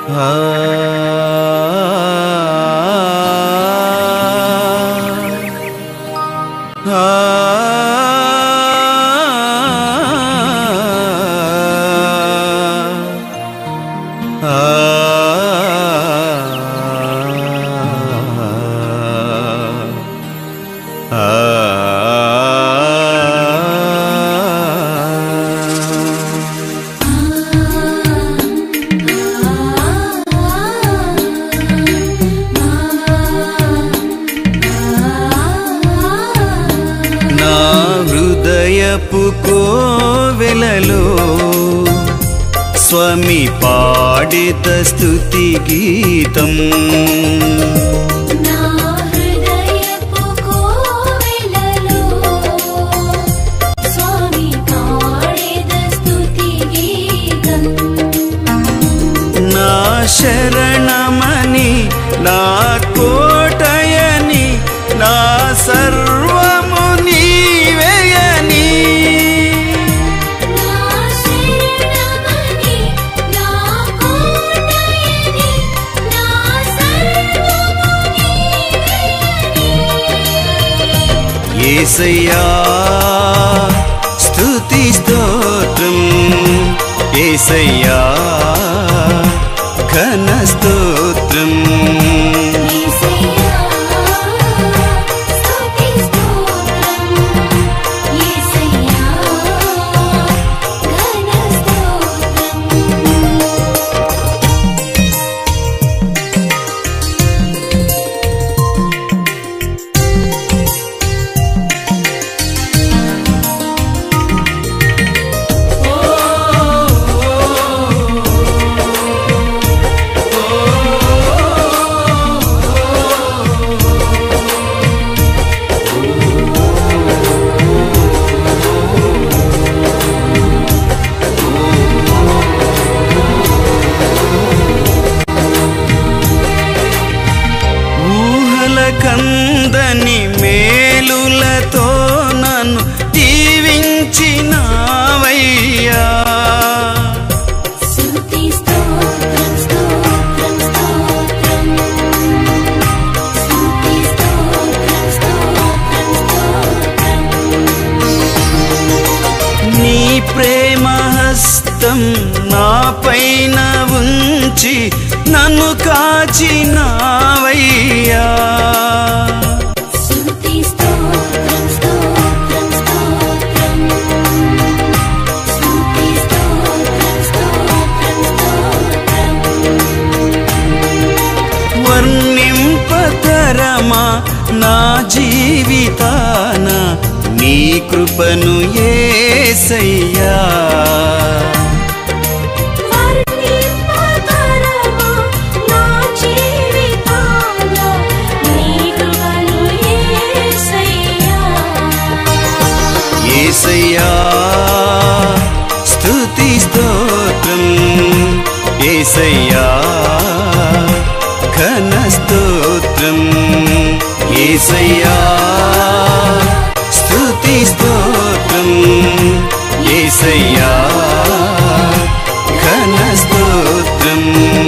నా హృదయపు కోవెలలో స్వామి పాడిత స్తుతి గీతం నా హృదయపు కోవెలలో స్వామి పాడేద స్తుతి గీతం నా శరణమని నా కోటయని నా సర్వము నీవేయని నా శరణమని నా కోటయని నా సర్వము నీవేయని ఏసయ్యా స్తుతి స్తోత్రం ఏసయ్యా ఘన స్తోత్రం యేసయ్యా స్తుతి స్తోత్రం యేసయ్యా ఘన స్తోత్రం ఊహల కందని మేలులతో నన్ను దీవించినావయ్యా స్తుతి స్తోత్రం స్తోత్రం స్తోత్రం స్తుతి స్తోత్రం స్తోత్రం స్తోత్రం నీ ప్రేమ హస్తం నా పైన ఉంచి నన్ను కాచినావయ్యా స్తుతి స్తోత్రం స్తోత్రం స్తోత్రం స్తుతి స్తోత్రం స్తోత్రం స్తోత్రం వర్ణింపతరమా నా జీవితాన నీ కృపను ఏసయ్యా వర్ణింపతరమా నా జీవితాన నీ కృపను యేసయ్యా ఏసయ్యా స్తుతి స్తోత్రం ఏసయ్యా ఘన స్తోత్రం ఏసయ్యా స్తుతి స్తోత్రం ఏసయ్యా ఘన స్తోత్రం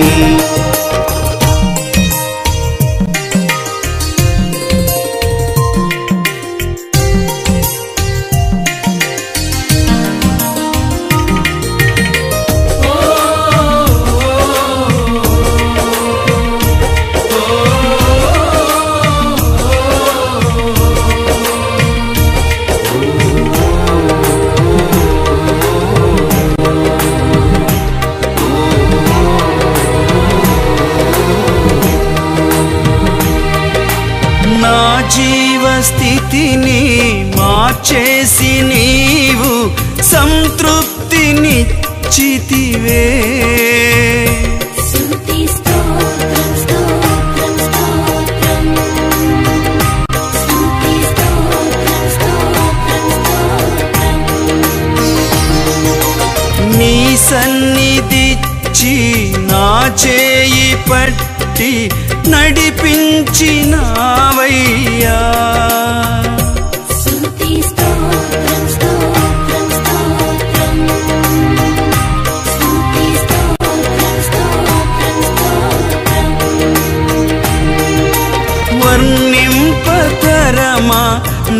నా జీవస్థితిని మార్చేసి నీవు సంతృప్తినిచ్చితివే స్తుతి స్తోత్రం స్తోత్రం స్తోత్రం స్తుతి స్తోత్రం స్తోత్రం స్తోత్రం నీ సన్నిధిచ్చి నా చేయి పట్టి నడిపించినావయ్యా స్తుతి స్తోత్రం స్తోత్రం స్తోత్రం స్తుతి స్తోత్రం స్తోత్రం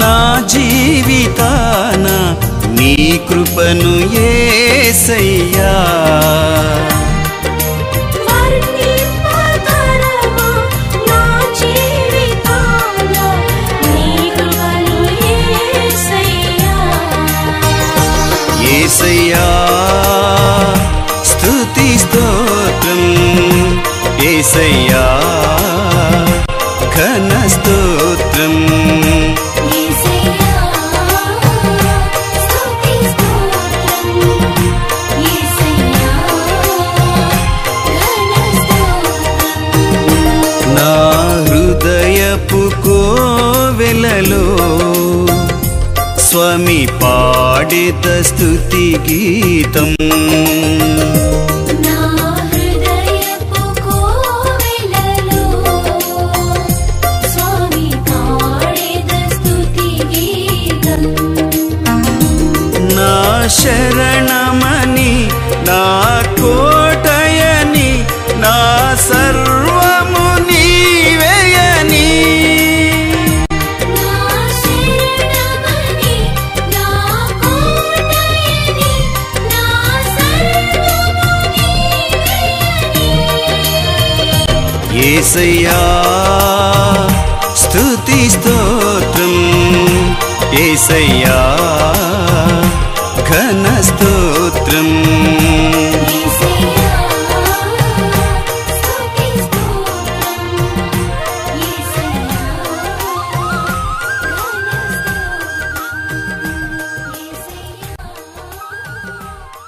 నా జీవితాన నీ కృపను ఏసయ్యా వర్ణింపగలవా నా జీవితాన నీ కృపను యేసయ్యా ఏసయ్యా స్తుతి స్తోత్రం ఏసయ్యా ఘన స్తోత్రం యేసయ్యా స్తుతి స్తోత్రం యేసయ్యా ఘన స్తోత్రం నా హృదయపు కోవెలలో స్వామి పాడిత స్తుతి గీతం నా హృదయపు కోవెలలో స్వామి పాడేద స్తుతి గీతం నా శరణమని నా కోటయని నా సర్వము నీవేయని నా శరణమని నా కోటయని నా సర్వము నీవేయని ఏసయ్యా స్తుతి స్తోత్రం ఏసయ్యా ఘన